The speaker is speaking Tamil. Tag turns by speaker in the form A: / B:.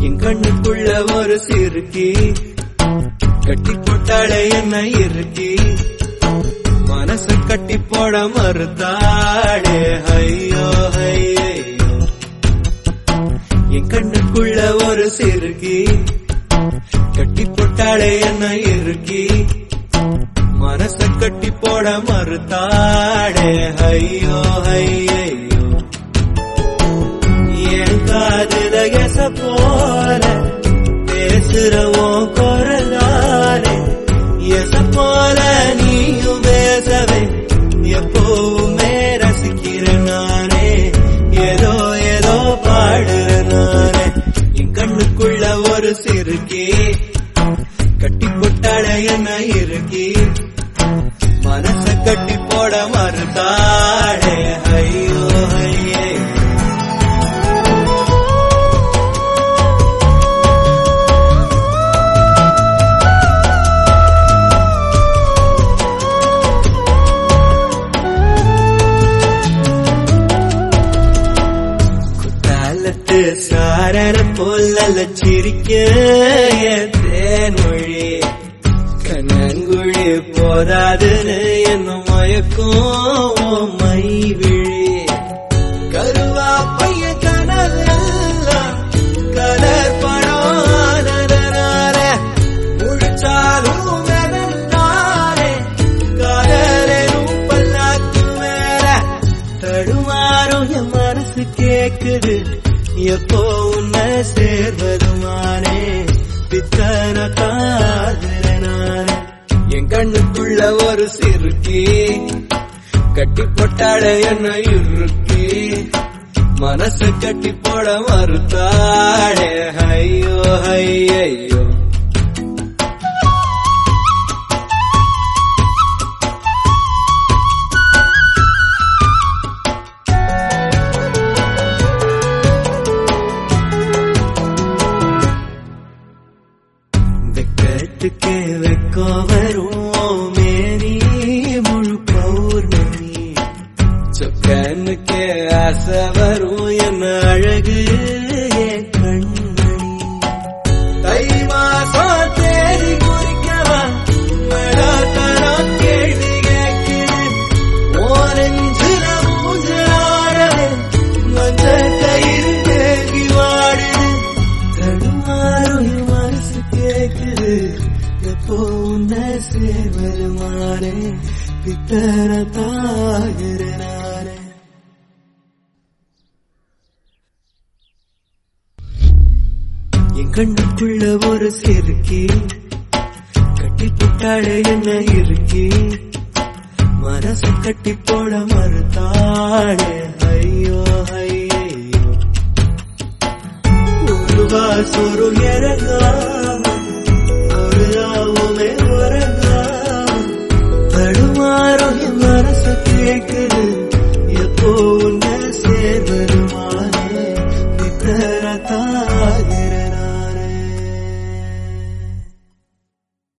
A: என் கண்ணுக்குள்ள ஒரு சிறுக்கி கட்டி போட்டாளே என்ன இருக்கி மனச கட்டி போட மறுத்தாளே ஐயோ ஐயோ என் கண்ணுக்குள்ள ஒரு சிறுக்கி கட்டி போட்டாளே என்ன இருக்கி மனச கட்டி போட மறுத்தாளே ஐயோ ஐயோ என் காதுல எச போல பேசுறவோ குரலாலே எச போல நீயும் பேசவே எப்பவுமே ரசிக்கிறேன் நானே ஏதோ ஏதோ பாடுறேன் நானே என் கண்ணுக்குள்ள ஒரு சிறுக்கி கட்டி போட்டாள என்ன இருக்கி மனச கட்டி போட மறுத்தாளே ஐயோ ஐயே குத்தாலத்து சாரர போல சிரிக்க என் தேன்மொழி கண்ணங்குழி போதாதுன்னு என்ன மயக்கும் மை விழி கருவா பைய கனவெல்லாம் கலர் படாதனால முழிச்சாலும் வெறுந்தாலே காதலும் பல்லாக்கு மேல தடுமாறும் என் மனசு கேக்குது எப்போ உன்னை சேர்வதுமானே பித்தன காதலனானே என் கண்ணுக்குள்ள ஒரு சிறுக்கி கட்டி போட்டாட என்ன இறுக்கி மனச கட்டி போட மறுத்தாளே ஐயோ ஐயோ வெக்கத்துக்கே வெக்கோ வரும் மேரி முழு பௌர்ணமி சொக்கனுக்கே ஆசை வரும் என்ன அழகு என் கண்மணி தை மாசம் தேடி குறிக்கவா தரம் கேள்வி கேட்கிறேன் ஓரஞ்சுல மூஞ்சாடவே மஞ்ச கயிறு தேகி வாடுது தடுமாறும் என் மனசு கேக்குது எப்போ உன்னை சேர்வது மாறே பித்தர தாகிறனாரே என் கண்ணுக்குள்ள ஒரு செருக்கி கட்டி போட்டாளே என்ன இருக்கி மனசு கட்டி போட மறுத்தாளே ஐயோ ஐயோ ஒரு வாசொரு இறங்காம ஒரு ராவுமே உறங்காம தடுமாறும் என் மனசு கேக்குது